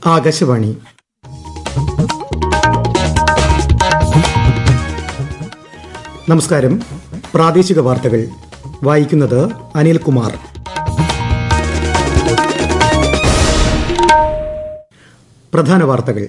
ആകാശവാണി നമസ്കാരം പ്രാദേശിക വാർത്തകൾ വായിക്കുന്നത് അനിൽകുമാർ പ്രധാന വാർത്തകൾ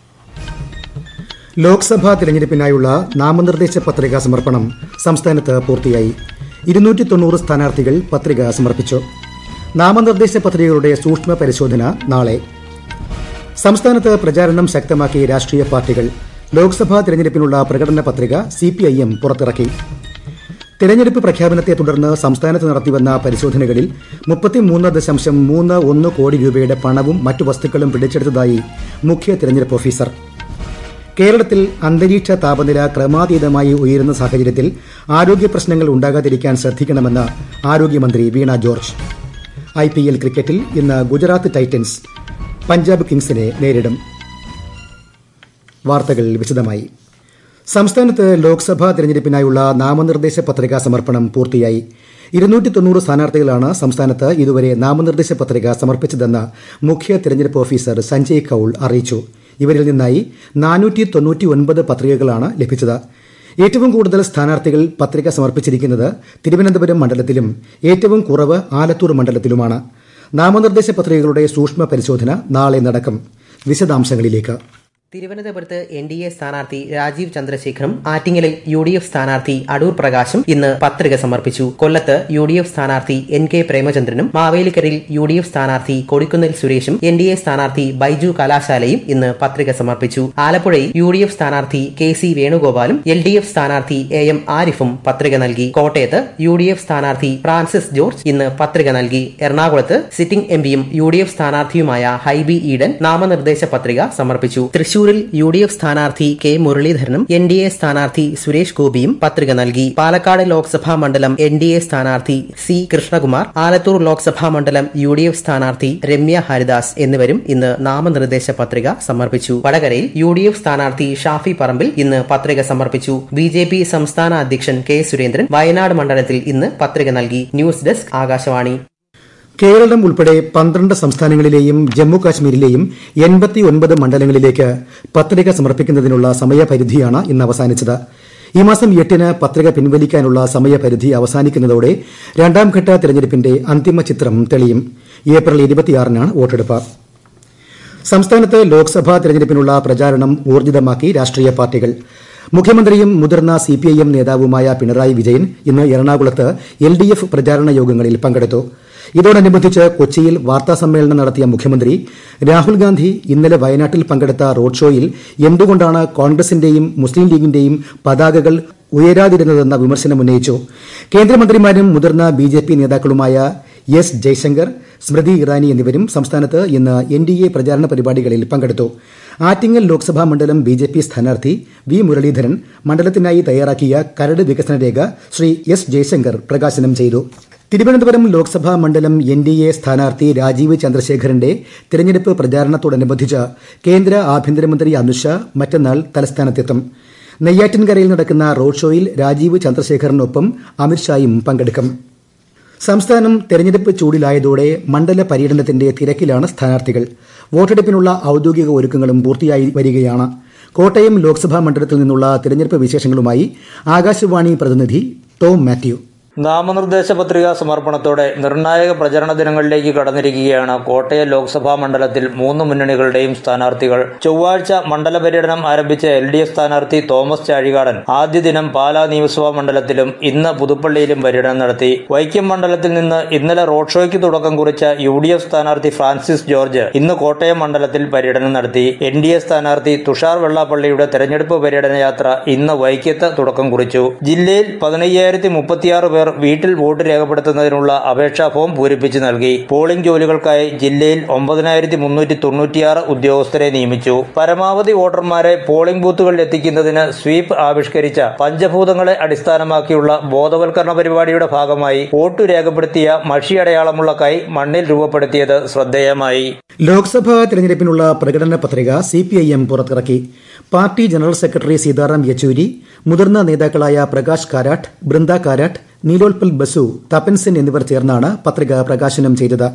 ലോക്സഭാ തിരഞ്ഞെടുപ്പിനായുള്ള നാമനിർദ്ദേശ പത്രിക സമർപ്പണം സംസ്ഥാനത്ത് പൂർത്തിയായി ഇരുന്നൂറ്റി തൊണ്ണൂറ് സ്ഥാനാർത്ഥികൾ പത്രിക സമർപ്പിച്ചു നാമനിർദ്ദേശ പത്രികകളുടെ സൂക്ഷ്മ പരിശോധന നാളെ സംസ്ഥാനത്ത് പ്രചാരണം ശക്തമാക്കി രാഷ്ട്രീയ പാർട്ടികൾ ലോക്സഭാ തിരഞ്ഞെടുപ്പിനുള്ള പ്രകടന പത്രിക സിപിഐഎം പുറത്തിറക്കി തിരഞ്ഞെടുപ്പ് പ്രഖ്യാപനത്തെ തുടർന്ന് സംസ്ഥാനത്ത് നടത്തിവന്ന പരിശോധനകളിൽ മുപ്പത്തിമൂന്ന് ദശാംശം മൂന്ന് ഒന്ന് കോടി രൂപയുടെ പണവും മറ്റു വസ്തുക്കളും പിടിച്ചെടുത്തതായി മുഖ്യ തിരഞ്ഞെടുപ്പ് ഓഫീസർ കേരളത്തിൽ അന്തരീക്ഷ താപനില ക്രമാതീതമായി ഉയരുന്ന സാഹചര്യത്തിൽ ആരോഗ്യ പ്രശ്നങ്ങൾ ഉണ്ടാകാതിരിക്കാൻ ശ്രദ്ധിക്കണമെന്ന് ആരോഗ്യമന്ത്രി Veena George I P L ക്രിക്കറ്റിൽ ഇന്ന് ഗുജറാത്ത് ടൈറ്റൻസ് പഞ്ചാബ് കിങ്സിനെ നേരിടും വാർത്തകൾ വിശദമായി സംസ്ഥാനത്ത് ലോക്സഭാ തെരഞ്ഞെടുപ്പിനായുള്ള നാമനിർദ്ദേശ പത്രികാ സമർപ്പണം പൂർത്തിയായി ഇരുന്നൂറ്റി തൊണ്ണൂറ് സ്ഥാനാർത്ഥികളാണ് സംസ്ഥാനത്ത് ഇതുവരെ നാമനിർദ്ദേശ പത്രിക സമർപ്പിച്ചതെന്ന് മുഖ്യ തെരഞ്ഞെടുപ്പ് ഓഫീസർ സഞ്ജയ് കൌൾ അറിയിച്ചു ഇവരിൽ നിന്നായി നാനൂറ്റി തൊണ്ണൂറ്റി ഒൻപത് പത്രികകളാണ് ലഭിച്ചത് ഏറ്റവും കൂടുതൽ സ്ഥാനാർത്ഥികൾ പത്രിക സമർപ്പിച്ചിരിക്കുന്നത് തിരുവനന്തപുരം മണ്ഡലത്തിലും ഏറ്റവും കുറവ് ആലത്തൂർ മണ്ഡലത്തിലുമാണ് നാമനിർദ്ദേശ പത്രികകളുടെ സൂക്ഷ്മ പരിശോധന നാളെ നടക്കും വിശദാംശങ്ങളിലേക്ക് തിരുവനന്തപുരത്ത് എൻ ഡി എ സ്ഥാനാർത്ഥി രാജീവ് ചന്ദ്രശേഖറും ആറ്റിങ്ങലിൽ യു ഡി എഫ് സ്ഥാനാർത്ഥി അടൂർ പ്രകാശും ഇന്ന് പത്രിക സമർപ്പിച്ചു കൊല്ലത്ത് യു ഡി എഫ് സ്ഥാനാർത്ഥി എൻ കെ പ്രേമചന്ദ്രനും മാവേലിക്കരയിൽ യു ഡി എഫ് സ്ഥാനാർത്ഥി കൊടിക്കുന്നിൽ സുരേഷും എൻ ഡി എ സ്ഥാനാർത്ഥി ബൈജു കലാശാലയും ഇന്ന് പത്രിക സമർപ്പിച്ചു ആലപ്പുഴയിൽ യു ഡി എഫ് സ്ഥാനാർത്ഥി കെ സി വേണുഗോപാലും എൽ ഡി എഫ് സ്ഥാനാർത്ഥി എ എം ആരിഫും പത്രിക നൽകി കോട്ടയത്ത് യു ഡി എഫ് സ്ഥാനാർത്ഥി ഫ്രാൻസിസ് ജോർജ് ഇന്ന് പത്രിക നൽകി എറണാകുളത്ത് സിറ്റിംഗ് എം പിയും യു ഡി എഫ് സ്ഥാനാർത്ഥിയുമായ ഹൈബി ഈഡൻ നാമനിർദ്ദേശ പത്രിക സമർപ്പിച്ചു തൃശൂരിൽ യു ഡി എഫ് സ്ഥാനാർത്ഥി കെ മുരളീധരനും എൻ ഡി എ സ്ഥാനാർത്ഥി സുരേഷ് ഗോപിയും പത്രിക നൽകി പാലക്കാട് ലോക്സഭാ മണ്ഡലം എൻ ഡി എ സ്ഥാനാർത്ഥി സി കൃഷ്ണകുമാർ ആലത്തൂർ ലോക്സഭാ മണ്ഡലം യു ഡി എഫ് സ്ഥാനാർത്ഥി രമ്യ ഹരിദാസ് എന്നിവരും ഇന്ന് നാമനിർദ്ദേശ പത്രിക സമർപ്പിച്ചു വടകരയിൽ യു ഡി എഫ് സ്ഥാനാർത്ഥി ഷാഫി പറമ്പിൽ ഇന്ന് പത്രിക സമർപ്പിച്ചു ബി ജെ പി സംസ്ഥാന അധ്യക്ഷൻ കെ സുരേന്ദ്രൻ വയനാട് മണ്ഡലത്തിൽ ഇന്ന് പത്രിക നൽകി ന്യൂസ് ഡെസ്ക് ആകാശവാണി കേരളം ഉൾപ്പെടെ പന്ത്രണ്ട് സംസ്ഥാനങ്ങളിലെയും ജമ്മു കാശ്മീരിലെയും എൺപത്തിയൊൻപത് മണ്ഡലങ്ങളിലേക്ക് പത്രിക സമർപ്പിക്കുന്നതിനുള്ള സമയപരിധിയാണ് ഇന്ന് അവസാനിച്ചത് ഈ മാസം എട്ടിന് പത്രിക പിൻവലിക്കാനുള്ള സമയപരിധി അവസാനിക്കുന്നതോടെ രണ്ടാംഘട്ട തെരഞ്ഞെടുപ്പിന്റെ അന്തിമ ചിത്രം തെളിയും ഏപ്രിൽ ഇരുപത്തിയാറിനാണ് വോട്ടെടുപ്പ് സംസ്ഥാനത്ത് ലോക്സഭാ തെരഞ്ഞെടുപ്പിനുള്ള പ്രചാരണം ഊർജിതമാക്കി രാഷ്ട്രീയ പാർട്ടികൾ മുഖ്യമന്ത്രിയും മുതിർന്ന സിപിഐഎം നേതാവുമായ പിണറായി വിജയൻ ഇന്ന് എറണാകുളത്ത് എൽ ഡി എഫ് പ്രചാരണ യോഗങ്ങളിൽ പങ്കെടുത്തു ഇതോടനുബന്ധിച്ച് കൊച്ചിയിൽ വാർത്താസമ്മേളനം നടത്തിയ മുഖ്യമന്ത്രി രാഹുൽ ഗാന്ധി ഇന്നലെ വയനാട്ടിൽ പങ്കെടുത്ത റോഡ് ഷോയിൽ എന്തുകൊണ്ടാണ് കോൺഗ്രസിന്റെയും മുസ്ലിം ലീഗിന്റെയും പതാകകൾ ഉയരാതിരുന്നതെന്ന വിമർശനം ഉന്നയിച്ചു കേന്ദ്രമന്ത്രിമാരും മുതിർന്ന ബി ജെ പി നേതാക്കളുമായ എസ് ജയശങ്കർ സ്മൃതി ഇറാനി എന്നിവരും സംസ്ഥാനത്ത് ഇന്ന് എൻ ഡി എ പ്രചാരണ പരിപാടികളിൽ പങ്കെടുത്തു ആറ്റിങ്ങൽ ലോക്സഭാ മണ്ഡലം ബി ജെ പി സ്ഥാനാർത്ഥി വി മുരളീധരൻ മണ്ഡലത്തിനായി തയ്യാറാക്കിയ കരട് വികസന രേഖ ശ്രീ എസ് ജയശങ്കർ പ്രകാശനം ചെയ്തു തിരുവനന്തപുരം ലോക്സഭാ മണ്ഡലം എൻ ഡി എ സ്ഥാനാർത്ഥി രാജീവ് ചന്ദ്രശേഖരന്റെ തിരഞ്ഞെടുപ്പ് പ്രചാരണത്തോടനുബന്ധിച്ച് കേന്ദ്ര ആഭ്യന്തരമന്ത്രി അമിത്ഷാ മറ്റന്നാൾ തലസ്ഥാനത്തെത്തും നെയ്യാറ്റിൻകരയിൽ നടക്കുന്ന റോഡ് ഷോയിൽ രാജീവ് ചന്ദ്രശേഖറിനൊപ്പം അമിത്ഷായും പങ്കെടുക്കും സംസ്ഥാനം തെരഞ്ഞെടുപ്പ് ചൂടിലായതോടെ മണ്ഡല പര്യടനത്തിന്റെ തിരക്കിലാണ് സ്ഥാനാർത്ഥികൾ വോട്ടെടുപ്പിനുള്ള ഔദ്യോഗിക ഒരുക്കങ്ങളും പൂർത്തിയായി വരികയാണ് കോട്ടയം ലോക്സഭാ മണ്ഡലത്തിൽ നിന്നുള്ള തിരഞ്ഞെടുപ്പ് വിശേഷങ്ങളുമായി ആകാശവാണി പ്രതിനിധി ടോം മാത്യു നാമനിർദ്ദേശ പത്രികാ സമർപ്പണത്തോടെ നിർണായക പ്രചരണ ദിനങ്ങളിലേക്ക് കടന്നിരിക്കുകയാണ് കോട്ടയം ലോക്സഭാ മണ്ഡലത്തിൽ മൂന്ന് മുന്നണികളുടെയും സ്ഥാനാർത്ഥികൾ ചൊവ്വാഴ്ച മണ്ഡല പര്യടനം ആരംഭിച്ച എൽ ഡി എഫ് സ്ഥാനാർത്ഥി തോമസ് ചാഴികാടൻ ആദ്യ ദിനം പാലാ നിയമസഭാ മണ്ഡലത്തിലും ഇന്ന് പുതുപ്പള്ളിയിലും പര്യടനം നടത്തി വൈക്കം മണ്ഡലത്തിൽ നിന്ന് ഇന്നലെ റോഡ് ഷോയ്ക്ക് തുടക്കം കുറിച്ച യു ഡി എഫ് സ്ഥാനാർത്ഥി ഫ്രാൻസിസ് ജോർജ് ഇന്ന് കോട്ടയം മണ്ഡലത്തിൽ പര്യടനം നടത്തി എൻ ഡി എ സ്ഥാനാർത്ഥി തുഷാർ വെള്ളാപ്പള്ളിയുടെ തെരഞ്ഞെടുപ്പ് പര്യടന യാത്ര ഇന്ന് വൈക്കത്ത് തുടക്കം കുറിച്ചു ജില്ലയിൽ പതിനയ്യായിരത്തി മുപ്പത്തിയാറ് പേർ വീട്ടിൽ വോട്ട് രേഖപ്പെടുത്തുന്നതിനുള്ള അപേക്ഷാ ഫോം പൂരിപ്പിച്ച് നൽകി പോളിംഗ് ജോലികൾക്കായി ജില്ലയിൽ ഒമ്പതിനായിരത്തി മുന്നൂറ്റി തൊണ്ണൂറ്റിയാറ് ഉദ്യോഗസ്ഥരെ നിയമിച്ചു പരമാവധി വോട്ടർമാരെ പോളിംഗ് ബൂത്തുകളിൽ എത്തിക്കുന്നതിന് സ്വീപ് ആവിഷ്കരിച്ച പഞ്ചഭൂതങ്ങളെ അടിസ്ഥാനമാക്കിയുള്ള ബോധവൽക്കരണ പരിപാടിയുടെ ഭാഗമായി വോട്ട് രേഖപ്പെടുത്തിയ മഷി അടയാളമുള്ള കൈ മണ്ണിൽ രൂപപ്പെടുത്തിയത് ശ്രദ്ധേയമായി ലോക്സഭാ തെരഞ്ഞെടുപ്പിനുള്ള പ്രകടന പത്രിക സിപിഐഎം പുറത്തിറക്കി party general secretary Sitaram Yechury മുതിർന്ന നേതാക്കളായ പ്രകാശ് കാരാട്ട് ബൃന്ദ കാരാട്ട് നീലോൽപൽ ബസു തപൻ സെൻ എന്നിവർ ചേർന്നാണ് പത്രിക പ്രകാശനം ചെയ്തത്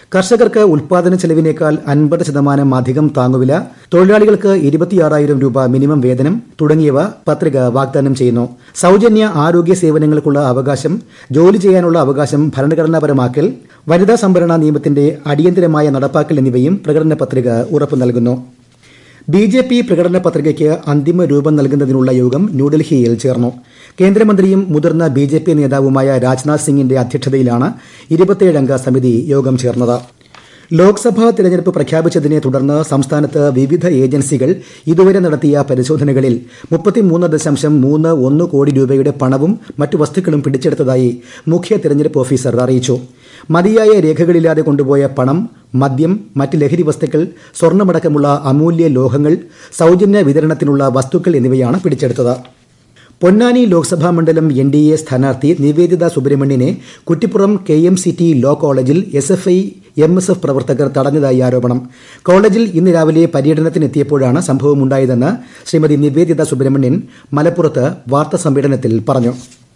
കർഷകർക്ക് ഉൽപാദന ചെലവിനേക്കാൾ അൻപത് ശതമാനം അധികം താങ്ങുവില തൊഴിലാളികൾക്ക് ഇരുപത്തിയാറായിരം രൂപ മിനിമം വേതനം തുടങ്ങിയവ പത്രിക വാഗ്ദാനം ചെയ്യുന്നു സൌജന്യ ആരോഗ്യ സേവനങ്ങൾക്കുള്ള അവകാശം ജോലി ചെയ്യാനുള്ള അവകാശം ഭരണഘടനാപരമാക്കൽ വനിതാ സംവരണ നിയമത്തിന്റെ അടിയന്തരമായ നടപ്പാക്കൽ എന്നിവയും പ്രകടന പത്രിക ഉറപ്പു നൽകുന്നു ബി ജെ പി പ്രകടന പത്രികയ്ക്ക് അന്തിമ രൂപം നൽകുന്നതിനുള്ള യോഗം ന്യൂഡൽഹിയിൽ ചേർന്നു കേന്ദ്രമന്ത്രിയും മുതിർന്ന ബി ജെ പി നേതാവുമായ രാജ്നാഥ് സിംഗിന്റെ അധ്യക്ഷതയിലാണ് ഇരുപത്തിയേഴംഗ സമിതി യോഗം ചേർന്നത് ലോക്സഭാ തിരഞ്ഞെടുപ്പ് പ്രഖ്യാപിച്ചതിനെ തുടർന്ന് സംസ്ഥാനത്ത് വിവിധ ഏജൻസികൾ ഇതുവരെ നടത്തിയ പരിശോധനകളിൽ മുപ്പത്തിമൂന്ന് ദശാംശം മൂന്ന് ഒന്ന് കോടി രൂപയുടെ പണവും മറ്റു വസ്തുക്കളും പിടിച്ചെടുത്തതായി മുഖ്യ തിരഞ്ഞെടുപ്പ് ഓഫീസർ അറിയിച്ചു മതിയായ രേഖകളില്ലാതെ കൊണ്ടുപോയ പണം മദ്യം മറ്റ് ലഹരി വസ്തുക്കൾ സ്വർണ്ണമടക്കമുള്ള അമൂല്യ ലോഹങ്ങൾ സൌജന്യ വിതരണത്തിനുള്ള വസ്തുക്കൾ എന്നിവയാണ് പിടിച്ചെടുത്തത് പൊന്നാനി ലോക്സഭാ മണ്ഡലം എൻ ഡി എ സ്ഥാനാർത്ഥി നിവേദിത സുബ്രഹ്മണ്യനെ Kuttippuram K M C T law കോളേജിൽ S F I M S F പ്രവർത്തകർ തടഞ്ഞതായി ആരോപണം കോളേജിൽ ഇന്ന് രാവിലെ പര്യടനത്തിനെത്തിയപ്പോഴാണ് സംഭവമുണ്ടായതെന്ന് ശ്രീമതി നിവേദിത സുബ്രഹ്മണ്യൻ മലപ്പുറത്ത് വാർത്താസമ്മേളനത്തിൽ പറഞ്ഞു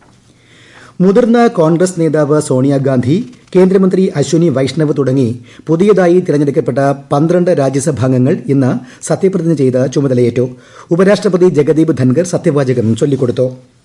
മുതിർന്ന കോൺഗ്രസ് നേതാവ് സോണിയാഗാന്ധി കേന്ദ്രമന്ത്രി അശ്വനി വൈഷ്ണവ് തുടങ്ങി പുതിയതായി തിരഞ്ഞെടുക്കപ്പെട്ട പന്ത്രണ്ട് രാജ്യസഭാംഗങ്ങൾ ഇന്ന് സത്യപ്രതിജ്ഞ ചെയ്ത് ചുമതലയേറ്റു ഉപരാഷ്ട്രപതി ജഗദീപ് ധൻകർ സത്യവാചകം ചൊല്ലിക്കൊടുത്തു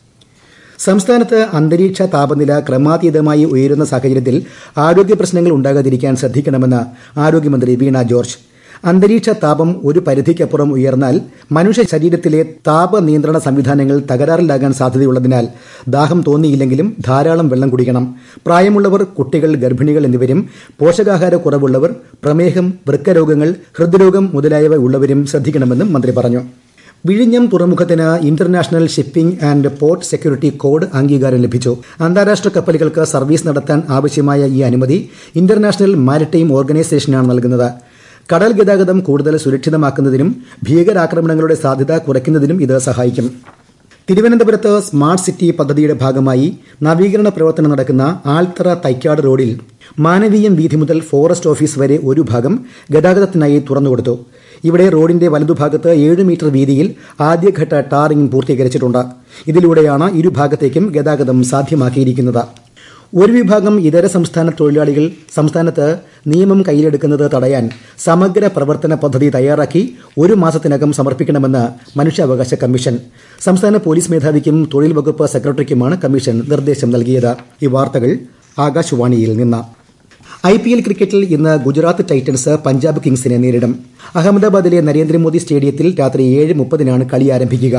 സംസ്ഥാനത്ത് അന്തരീക്ഷ താപനില ക്രമാതീതമായി ഉയരുന്ന സാഹചര്യത്തിൽ ആരോഗ്യ പ്രശ്നങ്ങൾ ഉണ്ടാകാതിരിക്കാൻ ശ്രദ്ധിക്കണമെന്ന് ആരോഗ്യമന്ത്രി വീണ ജോർജ് അന്തരീക്ഷ താപം ഒരു പരിധിക്കപ്പുറം ഉയർന്നാൽ മനുഷ്യ ശരീരത്തിലെ താപ നിയന്ത്രണ സംവിധാനങ്ങൾ തകരാറിലാകാൻ സാധ്യതയുള്ളതിനാൽ ദാഹം തോന്നിയില്ലെങ്കിലും ധാരാളം വെള്ളം കുടിക്കണം പ്രായമുള്ളവർ കുട്ടികൾ ഗർഭിണികൾ എന്നിവരും പോഷകാഹാര കുറവുള്ളവർ പ്രമേഹം വൃക്കരോഗങ്ങൾ ഹൃദ്രോഗം മുതലായവ ഉള്ളവരും ശ്രദ്ധിക്കണമെന്നും മന്ത്രി പറഞ്ഞു വിഴിഞ്ഞം തുറമുഖത്തിന് international shipping and port security code അംഗീകാരം ലഭിച്ചു അന്താരാഷ്ട്ര കപ്പലുകൾക്ക് സർവീസ് നടത്താൻ ആവശ്യമായ ഈ അനുമതി ഇന്റർനാഷണൽ മാരിടൈം ഓർഗനൈസേഷനാണ് നൽകുന്നത് കടൽ ഗതാഗതം കൂടുതൽ സുരക്ഷിതമാക്കുന്നതിനും ഭീകരാക്രമണങ്ങളുടെ സാധ്യത കുറയ്ക്കുന്നതിനും ഇത് സഹായിക്കും തിരുവനന്തപുരത്ത് സ്മാർട്ട് സിറ്റി പദ്ധതിയുടെ ഭാഗമായി നവീകരണ പ്രവർത്തനം നടക്കുന്ന ആൽത്തറ തൈക്കാട് റോഡിൽ മാനവീയം വീഥി മുതൽ ഫോറസ്റ്റ് ഓഫീസ് വരെ ഒരു ഭാഗം ഗതാഗതത്തിനായി തുറന്നുകൊടുത്തു ഇവിടെ റോഡിന്റെ വലതുഭാഗത്ത് ഏഴ് മീറ്റർ വീതിയിൽ ആദ്യഘട്ട ടാറിംഗ് പൂർത്തീകരിച്ചിട്ടുണ്ട് ഇതിലൂടെയാണ് ഇരുഭാഗത്തേക്കും ഗതാഗതം സാധ്യമാക്കിയിരിക്കുന്നത് ഒരു വിഭാഗം ഇതര സംസ്ഥാന തൊഴിലാളികൾ സംസ്ഥാനത്ത് നിയമം കയ്യിലെടുക്കുന്നത് തടയാൻ സമഗ്ര പ്രവർത്തന പദ്ധതി തയ്യാറാക്കി ഒരു മാസത്തിനകം സമർപ്പിക്കണമെന്ന് മനുഷ്യാവകാശ കമ്മീഷൻ സംസ്ഥാന പോലീസ് മേധാവിക്കും തൊഴിൽ വകുപ്പ് സെക്രട്ടറിക്കുമാണ് കമ്മീഷൻ നിർദ്ദേശം നൽകിയത് ഈ വാർത്തകൾ ആകാശവാണിയിൽ നിന്ന് ഐ പി എൽ ക്രിക്കറ്റിൽ ഇന്ന് ഗുജറാത്ത് ടൈറ്റൻസ് പഞ്ചാബ് കിങ്സിനെ നേരിടും അഹമ്മദാബാദിലെ നരേന്ദ്രമോദി സ്റ്റേഡിയത്തിൽ രാത്രി ഏഴ് മുപ്പതിനാണ് കളി ആരംഭിക്കുക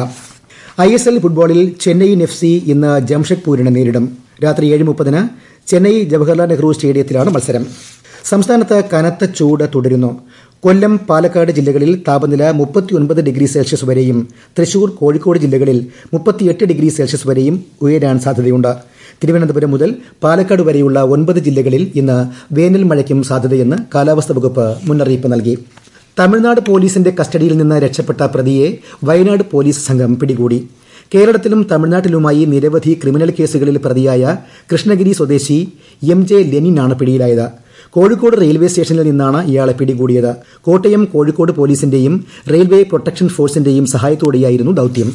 ഐ എസ് എൽ ഫുട്ബോളിൽ ചെന്നൈയിൻ എഫ് സി ഇന്ന് ജംഷഡ്പൂരിനെ നേരിടും രാത്രി ഏഴ് മുപ്പതിന് ചെന്നൈ ജവഹർലാൽ നെഹ്റു സ്റ്റേഡിയത്തിലാണ് മത്സരം സംസ്ഥാനത്ത് കനത്ത ചൂട് തുടരുന്നു കൊല്ലം പാലക്കാട് ജില്ലകളിൽ താപനില മുപ്പത്തിയൊൻപത് ഡിഗ്രി സെൽഷ്യസ് വരെയും തൃശൂർ കോഴിക്കോട് ജില്ലകളിൽ മുപ്പത്തിയെട്ട് ഡിഗ്രി സെൽഷ്യസ് വരെയും ഉയരാൻ സാധ്യതയുണ്ട് തിരുവനന്തപുരം മുതൽ പാലക്കാട് വരെയുള്ള ഒൻപത് ജില്ലകളിൽ ഇന്ന് വേനൽ മഴയ്ക്കും സാധ്യതയെന്ന് കാലാവസ്ഥാ വകുപ്പ് മുന്നറിയിപ്പ് നൽകി തമിഴ്നാട് പോലീസിന്റെ കസ്റ്റഡിയിൽ നിന്ന് രക്ഷപ്പെട്ട പ്രതിയെ വയനാട് പോലീസ് സംഘം പിടികൂടി കേരളത്തിലും തമിഴ്നാട്ടിലുമായി നിരവധി ക്രിമിനൽ കേസുകളിൽ പ്രതിയായ കൃഷ്ണഗിരി സ്വദേശി എം ജെ ലെനിനാണ് പിടിയിലായത് കോഴിക്കോട് റെയിൽവേ സ്റ്റേഷനിൽ നിന്നാണ് ഇയാളെ പിടികൂടിയത് കോട്ടയം കോഴിക്കോട് പോലീസിന്റെയും റെയിൽവേ പ്രൊട്ടക്ഷൻ ഫോഴ്സിന്റെയും സഹായത്തോടെയായിരുന്നു ദൌത്യം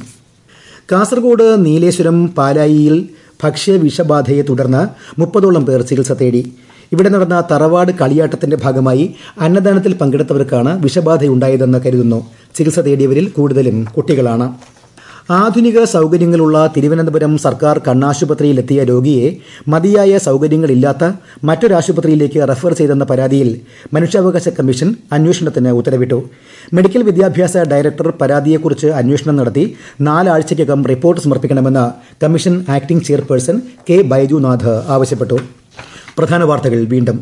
കാസർഗോഡ് നീലേശ്വരം പാലായിയിൽ ഭക്ഷ്യ വിഷബാധയെ തുടർന്ന് മുപ്പതോളം പേർ ചികിത്സ തേടി ഇവിടെ നടന്ന തറവാട് കളിയാട്ടത്തിന്റെ ഭാഗമായി അന്നദാനത്തിൽ പങ്കെടുത്തവർക്കാണ് വിഷബാധയുണ്ടായതെന്ന് കരുതുന്നു ചികിത്സ തേടിയവരിൽ കൂടുതലും കുട്ടികളാണ് ആധുനിക സൗകര്യങ്ങളുള്ള തിരുവനന്തപുരം സർക്കാർ കണ്ണാശുപത്രിയിലെത്തിയ രോഗിയെ മതിയായ സൗകര്യങ്ങളില്ലാത്ത മറ്റൊരാശുപത്രിയിലേക്ക് റഫർ ചെയ്തെന്ന പരാതിയിൽ മനുഷ്യാവകാശ കമ്മീഷൻ അന്വേഷണത്തിന് ഉത്തരവിട്ടു മെഡിക്കൽ വിദ്യാഭ്യാസ ഡയറക്ടർ പരാതിയെക്കുറിച്ച് അന്വേഷണം നടത്തി നാലാഴ്ചയ്ക്കകം റിപ്പോർട്ട് സമർപ്പിക്കണമെന്ന് commission acting chairperson K Baijunath ആവശ്യപ്പെട്ടു പ്രധാന വാർത്തകൾ വീണ്ടും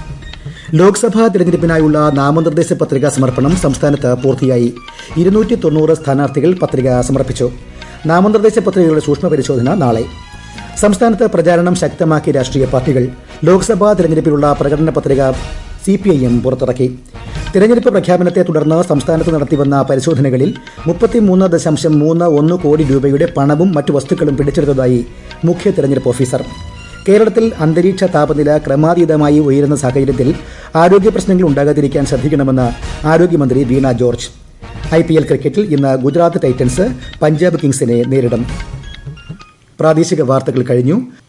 ലോക്സഭാ തിരഞ്ഞെടുപ്പിനായുള്ള നാമനിർദ്ദേശ പത്രികാ സമർപ്പണം സംസ്ഥാനത്ത് പൂർത്തിയായി ഇരുന്നൂറ്റി തൊണ്ണൂറ് സ്ഥാനാർത്ഥികൾ പത്രിക സമർപ്പിച്ചു നാമനിർദ്ദേശ പത്രികകളുടെ സൂക്ഷ്മ പരിശോധന നാളെ സംസ്ഥാനത്ത് പ്രചാരണം ശക്തമാക്കി രാഷ്ട്രീയ പാർട്ടികൾ ലോക്സഭാ തിരഞ്ഞെടുപ്പിലുള്ള പ്രകടന പത്രിക സി പി ഐ എം പുറത്തിറക്കി തിരഞ്ഞെടുപ്പ് പ്രഖ്യാപനത്തെ തുടർന്ന് സംസ്ഥാനത്ത് നടത്തിവന്ന പരിശോധനകളിൽ മുപ്പത്തിമൂന്ന് ദശാംശം മൂന്ന് ഒന്ന് കോടി രൂപയുടെ പണവും മറ്റു വസ്തുക്കളും പിടിച്ചെടുത്തതായി മുഖ്യ തിരഞ്ഞെടുപ്പ് ഓഫീസർ കേരളത്തിൽ അന്തരീക്ഷ താപനില ക്രമാതീതമായി ഉയരുന്ന സാഹചര്യത്തിൽ ആരോഗ്യ പ്രശ്നങ്ങൾ ഉണ്ടാകാതിരിക്കാൻ ശ്രദ്ധിക്കണമെന്ന് ആരോഗ്യമന്ത്രി Veena George I P L ക്രിക്കറ്റിൽ ഇന്ന് ഗുജറാത്ത് ടൈറ്റൻസ് പഞ്ചാബ് കിങ്സിനെ നേരിടും പ്രാദേശിക വാർത്തകൾ കഴിഞ്ഞു